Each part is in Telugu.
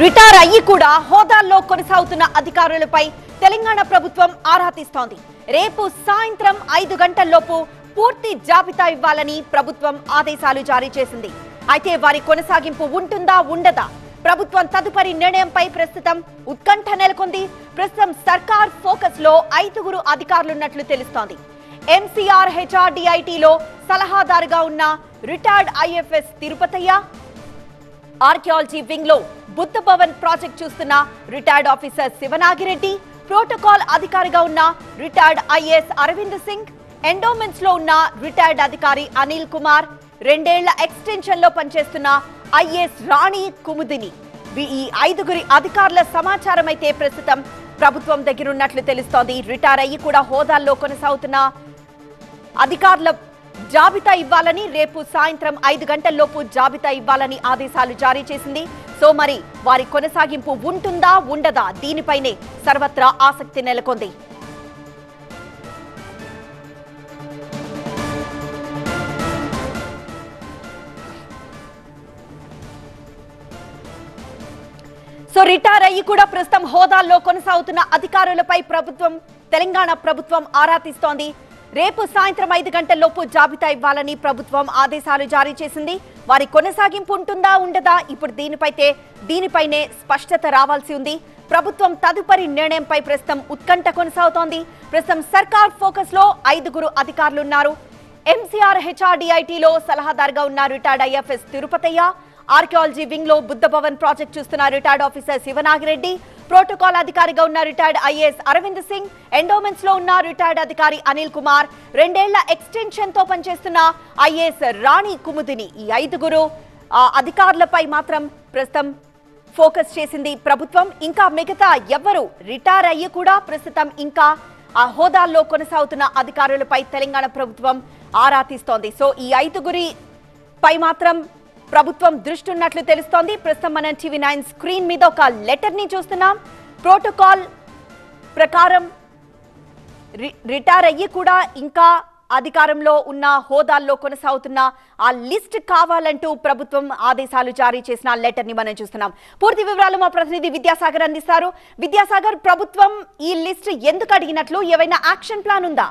రిటైర్ అయ్యి కూడా హోదాల్లో కొనసాగుతున్న అధికారులపై తెలంగాణ ప్రభుత్వం ఆరా తీస్తోంది రేపు సాయంత్రం ఐదు గంటల్లోపు పూర్తి జాబితా ఇవ్వాలని ప్రభుత్వం ఆదేశాలు జారీ చేసింది అయితే వారి కొనసాగింపు ఉంటుందా ఉండదా ప్రభుత్వం తదుపరి నిర్ణయంపై ప్రస్తుతం ఉత్కంఠ నెలకొంది ప్రస్తుతం సర్కార్ ఫోకస్ లో ఐదుగురు అధికారులున్నట్లు తెలుస్తోంది ఎంసీఆర్ హెచ్ఆర్డిఐటిలో సలహాదారుగా ఉన్న retired IFS Tirupataiah archaeology wing లో బుద్ధ భవన్ ప్రాజెక్ట్ చూస్తున్న రిటైర్డ్ ఆఫీసర్ శివనాగిరెడ్డి ప్రోటోకాల్ అధికారిగా ఉన్న retired IAS Arvind Singh endowments లో ఉన్న రిటైర్డ్ అధికారి అనిల్ కుమార్ రెండేళ్ల ఎక్స్టెన్షన్ లో పనిచేస్తున్న ఐఏఎస్ రాణి కుముదిని వీ- ఈ ఐదుగురి అధికారుల సమాచారం అయితే ప్రస్తుతం ప్రభుత్వం దగ్గర ఉన్నట్లు తెలుస్తోంది రిటైర్ అయ్యి కూడా హోదాల్లో కొనసాగుతున్న అధికారుల జాబితా ఇవ్వాలని రేపు సాయంత్రం ఐదు గంటల్లోపు జాబితా ఇవ్వాలని ఆదేశాలు జారీ చేసింది సో మరి వారి కొనసాగింపు ఉంటుందా ఉండదా దీనిపైనే సర్వత్రా ఆసక్తి నెలకొంది సో రిటైర్ అయ్యి కూడా ప్రస్తుతం హోదాల్లో కొనసాగుతున్న అధికారులపై ప్రభుత్వం తెలంగాణ ప్రభుత్వం ఆరా తీస్తోంది రేపు సాయంత్రం ఐదు గంటల్లోపు జాబితా ఇవ్వాలని ప్రభుత్వం ఆదేశాలు జారీ చేసింది వారి కొనసాగింపు ఉంటుందా ఉండదా ఇప్పుడు దీనిపైతే దీనిపైనే స్పష్టత రావాల్సి ఉంది ప్రభుత్వం తదుపరి నిర్ణయంపై ప్రస్తుతం ఉత్కంఠ కొనసాగుతోంది ప్రస్తుతం సర్కార్ ఫోకస్ లో ఐదుగురు అధికారులున్నారు ఎంసీఆర్ హెచ్ఆర్డిఐటిలో సలహాదారుగా ఉన్న retired IFS Tirupataiah archaeology wing లో బుద్ధ భవన్ ప్రాజెక్ట్ చూస్తున్న రిటైర్డ్ ఆఫీసర్ శివనాగిరెడ్డి ప్రోటోకాల్ అధికారిగా ఉన్న retired IAS Arvind Singh endowments లో ఉన్న రిటైర్డ్ అధికారి అనిల్ కుమార్ రెండేళ్ల ఎక్స్టెన్షన్ తో పనిచేస్తున్న ఐఏఎస్ రాణి కుముదిని ఈ ఐదుగురు ఆ, అధికారులపై మాత్రం ప్రస్తుతం ఫోకస్ చేసింది ప్రభుత్వం ఇంకా మిగతా ఎవ్వరు రిటైర్ అయ్యి కూడా ప్రస్తుతం ఇంకా ఆ హోదాల్లో కొనసాగుతున్న అధికారులపై తెలంగాణ ప్రభుత్వం ఆరా తీస్తోంది సో ఈ ఐదుగురి పై మాత్రం ప్రభుత్వం దృష్టి ఉన్నట్లు తెలుస్తోంది ప్రస్తుతం మనం టీవీ నైన్ స్క్రీన్ మీద ఒక లెటర్ ని చూస్తున్నాం ప్రోటోకాల్ ప్రకారం రి- రిటైర్ అయ్యి కూడా ఇంకా అధికారంలో ఉన్న హోదాల్లో కొనసాగుతున్న ఆ లిస్ట్ కావాలంటూ ప్రభుత్వం ఆదేశాలు జారీ చేసిన లెటర్ ని మనం చూస్తున్నాం పూర్తి వివరాలు మా ప్రతినిధి విద్యాసాగర్ అందిస్తారు విద్యాసాగర్ ప్రభుత్వం ఈ లిస్ట్ ఎందుకు అడిగినట్లు ఏవైనా యాక్షన్ ప్లాన్ ఉందా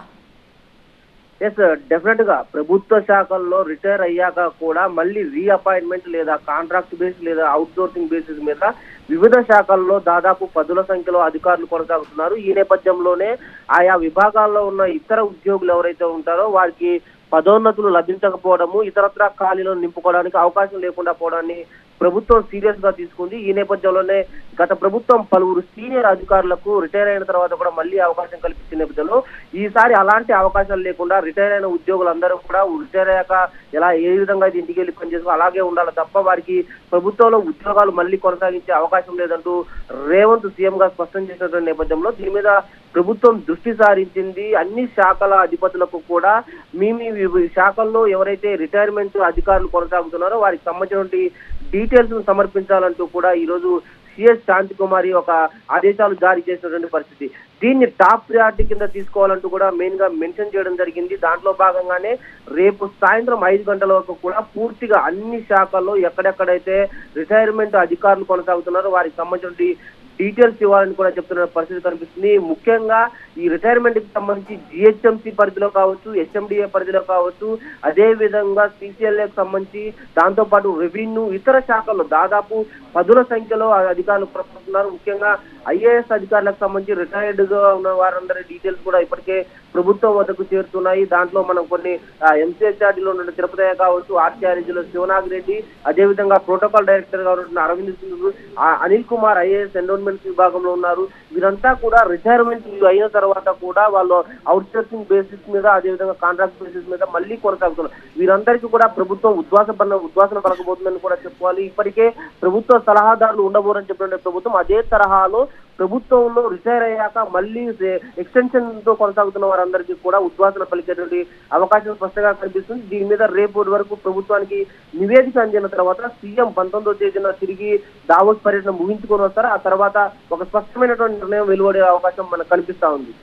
ఎస్ డెఫినెట్ గా ప్రభుత్వ శాఖల్లో రిటైర్ అయ్యాక కూడా మళ్ళీ రీఅపాయింట్మెంట్ లేదా కాంట్రాక్ట్ బేస్ లేదా అవుట్ సోర్సింగ్ బేసిస్ మీద వివిధ శాఖల్లో దాదాపు పదుల సంఖ్యలో అధికారులు కొనసాగుతున్నారు ఈ నేపథ్యంలోనే ఆయా విభాగాల్లో ఉన్న ఇతర ఉద్యోగులు ఎవరైతే ఉంటారో వారికి పదోన్నతులు లభించకపోవడము ఇతరత్ర ఖాళీలను నింపుకోవడానికి అవకాశం లేకుండా పోవడాన్ని ప్రభుత్వం సీరియస్ గా తీసుకుంది ఈ నేపథ్యంలోనే గత ప్రభుత్వం పలువురు సీనియర్ అధికారులకు రిటైర్ అయిన తర్వాత కూడా మళ్ళీ అవకాశం కల్పించిన నేపథ్యంలో ఈసారి అలాంటి అవకాశాలు లేకుండా రిటైర్ అయిన ఉద్యోగులందరూ కూడా రిటైర్ అయ్యాక ఎలా ఏ విధంగా అయితే ఇంటికి వెళ్ళి పనిచేసుకో అలాగే ఉండాలి తప్ప వారికి ప్రభుత్వంలో ఉద్యోగాలు మళ్ళీ కొనసాగించే అవకాశం లేదంటూ రేవంత్ సీఎం గా స్పష్టం చేసినటువంటి నేపథ్యంలో దీని మీద ప్రభుత్వం దృష్టి సారించింది అన్ని శాఖల అధిపతులకు కూడా మీ మీ వి- శాఖల్లో ఎవరైతే రిటైర్మెంట్ అధికారులు కొనసాగుతున్నారో వారికి సంబంధించినటువంటి డీటెయిల్స్ సమర్పించాలంటూ కూడా ఈ రోజు సిఎస్ శాంతి కుమారి ఒక ఆదేశాలు జారీ చేసినటువంటి పరిస్థితి దీన్ని టాప్ ప్రియారిటీ కింద తీసుకోవాలంటూ కూడా మెయిన్ గా మెన్షన్ చేయడం జరిగింది దాంట్లో భాగంగానే రేపు సాయంత్రం ఐదు గంటల వరకు కూడా పూర్తిగా అన్ని శాఖల్లో ఎక్కడెక్కడైతే రిటైర్మెంట్ అధికారులు కొనసాగుతున్నారో వారికి సంబంధించిన డీటెయిల్స్ ఇవ్వాలని కూడా చెప్తున్న పరిస్థితి కనిపిస్తుంది ముఖ్యంగా ఈ రిటైర్మెంట్ కి సంబంధించి జిహెచ్ఎంసీ పరిధిలో కావచ్చు హెచ్ఎండిఏ పరిధిలో కావచ్చు అదే విధంగా సిసిఎల్ఏ కి సంబంధించి దాంతో పాటు రెవెన్యూ ఇతర శాఖల్లో దాదాపు పదుల సంఖ్యలో ఆ అధికారులు ప్రపడుతున్నారు ముఖ్యంగా ఐఏఎస్ అధికారులకు సంబంధించి రిటైర్డ్ గా ఉన్న వారందరి డీటెయిల్స్ కూడా ఇప్పటికే ప్రభుత్వం వద్దకు చేరుతున్నాయి దాంట్లో మనం కొన్ని ఎంసీహెచ్ఆర్డీలో ఉన్న తిరుపతి కావచ్చు ఆర్టీఆర్జీలో శివనాగ్ రెడ్డి అదే విధంగా ప్రోటోకాల్ డైరెక్టర్ గా ఉన్న అరవింద్ సింగ్ ఆ అనిల్ కుమార్ ఐఏఎస్ ఎండోన్మెంట్ విభాగంలో ఉన్నారు వీరంతా కూడా రిటైర్మెంట్ అయిన తర్వాత కూడా వాళ్ళు అవుట్ సోర్సింగ్ బేసిస్ మీద అదే విధంగా కాంట్రాక్ట్ బేసిస్ మీద మళ్ళీ కొనసాగుతున్నారు వీరందరికీ కూడా ప్రభుత్వం ఉద్వాస పన్న ఉద్వాసన పలకబోతుందని కూడా చెప్పుకోవాలి ఇప్పటికే ప్రభుత్వ సలహాదారులు ఉండబోరని చెప్పిన ప్రభుత్వం అదే తరహాలో ప్రభుత్వంలో రిటైర్ అయ్యాక మళ్ళీ ఎక్స్టెన్షన్ తో కొనసాగుతున్న వారందరికీ కూడా ఉద్వాసన పలికేటువంటి అవకాశం స్పష్టంగా కనిపిస్తుంది దీని మీద రేపు వరకు ప్రభుత్వానికి నివేదిక అందిన తర్వాత సీఎం పంతొమ్మిదో తేదీన తిరిగి దావోస్ పర్యటన ముగించుకొని వస్తారు ఆ తర్వాత ఒక స్పష్టమైనటువంటి నిర్ణయం వెలువడే అవకాశం మనకు కనిపిస్తా ఉంది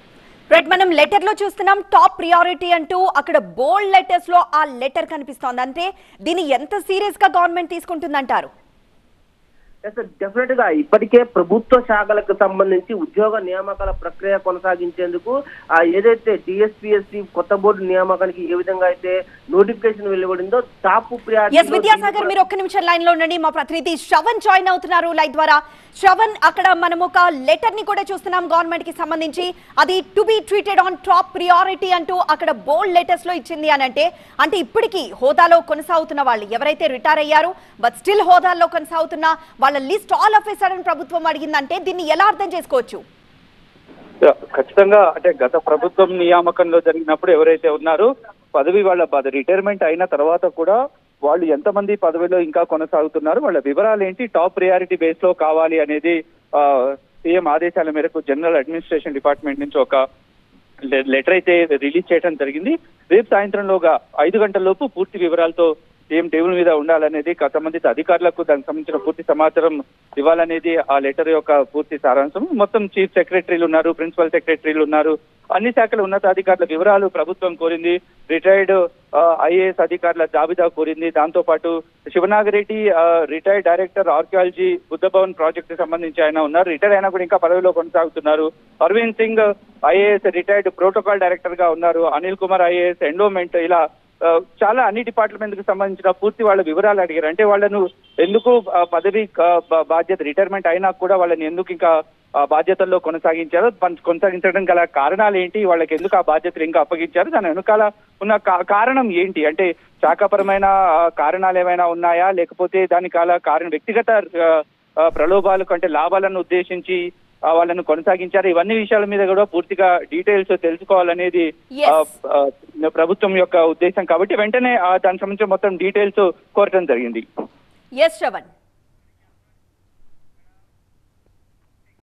రైట్ మనం లెటర్ లో చూస్తున్నాం టాప్ ప్రియారిటీ అంటూ అక్కడ బోల్డ్ లెటర్స్ లో ఆ లెటర్ కనిపిస్తోంది అంటే దీన్ని ఎంత సీరియస్ గా గవర్నమెంట్ తీసుకుంటుందంటారు ఎస్ డెఫినెట్ గా ఇప్పటికే ప్రభుత్వ శాఖలకు సంబంధించి ఉద్యోగ నియామకాల ప్రక్రియ కొనసాగించేందుకు ఆ ఏదైతే డిఎస్పిఎస్సి కొత్త బోర్డు నియామకానికి ఏ విధంగా అయితే నోటిఫికేషన్ వెలువడిందో టాప్ ఎస్ విద్యాసాగర్ మీరు ఒక్క నిమిషం లైన్ లో ఉండండి మా ప్రతినిధి శ్రవణ్ జాయిన్ అవుతున్నారు లైవ్ ద్వారా శ్రవణ్ అక్కడ మనం ఒక లెటర్ ని కూడా చూస్తున్నాం గవర్నమెంట్ కి సంబంధించి అది to be treated on top priority అంటూ అక్కడ బోల్డ్ లెటర్స్ లో ఇచ్చింది అని అంటే అంటే ఇప్పటికీ హోదాలో కొనసాగుతున్న వాళ్ళు ఎవరైతే రిటైర్ అయ్యారో బట్ స్టిల్ హోదాల్లో కొనసాగుతున్న వాళ్ళ list all of a sudden ప్రభుత్వం అడిగిందంటే దీన్ని ఎలా అర్థం చేసుకోవచ్చు యా, ఖచ్చితంగా అంటే గత ప్రభుత్వం నియామకంలో జరిగినప్పుడు ఎవరైతే ఉన్నారో పదవి వాళ్ళ పద రిటైర్మెంట్ అయిన తర్వాత కూడా వాళ్ళు ఎంతమంది పదవిలో ఇంకా కొనసాగుతున్నారు వాళ్ళ వివరాలు ఏంటి టాప్ ప్రియారిటీ బేస్ లో కావాలి అనేది ఆ, సీఎం ఆదేశాల మేరకు జనరల్ అడ్మినిస్ట్రేషన్ డిపార్ట్మెంట్ నుంచి ఒక లె- లెటర్ అయితే రిలీజ్ చేయడం జరిగింది రేపు సాయంత్రంలోగా ఐదు గంటల లోపు పూర్తి వివరాలతో సీఎం టేబుల్ మీద ఉండాలనేది గత సంబంధిత అధికారులకు దానికి సంబంధించిన పూర్తి సమాచారం ఇవ్వాలనేది ఆ లెటర్ యొక్క పూర్తి సారాంశం మొత్తం చీఫ్ సెక్రటరీలు ఉన్నారు ప్రిన్సిపల్ సెక్రటరీలు ఉన్నారు అన్ని శాఖల ఉన్నతాధికారుల వివరాలు ప్రభుత్వం కోరింది రిటైర్డ్ ఐఏఎస్ అధికారుల జాబితా కోరింది దాంతో పాటు Sivanagareddy retired director archaeology Buddha Bhavan project సంబంధించి ఆయన ఉన్నారు రిటైర్ అయినా కూడా ఇంకా పదవిలో కొనసాగుతున్నారు Arvind Singh IAS retired protocol director గా ఉన్నారు అనిల్ కుమార్ ఐఏఎస్ ఎండోమెంట్ ఇలా ఆ, చాలా అన్ని డిపార్ట్మెంట్ కి సంబంధించిన పూర్తి వాళ్ళ వివరాలు అడిగారు అంటే వాళ్ళను ఎందుకు ఆ, పదవి ఆ, బా- బాధ్యత రిటైర్మెంట్ అయినా కూడా వాళ్ళని ఎందుకు ఇంకా ఆ, బాధ్యతల్లో కొనసాగించారు పన్- కొనసాగించడం గల కారణాలు ఏంటి వాళ్ళకి ఎందుకు ఆ బాధ్యతలు ఇంకా అప్పగించారు దాని వెనుకాల ఉన్న కా- కారణం ఏంటి అంటే శాఖపరమైన ఆ, కారణాలు ఏమైనా ఉన్నాయా లేకపోతే దాని కాల కారణం వ్యక్తిగత ఆ, ఆ, ప్రలోభాలు అంటే లాభాలను ఉద్దేశించి ఆ, వాళ్ళను కొనసాగించారు ఇవన్నీ విషయాల మీద కూడా పూర్తిగా డీటెయిల్స్ తెలుసుకోవాలనేది Yes. ఆ, ఆ, ప్రభుత్వం యొక్క ఉద్దేశం కాబట్టి వెంటనే ఆ, దానికి సంబంధించిన మొత్తం డీటెయిల్స్ కోరటం జరిగింది ఎస్ శ్రవణ్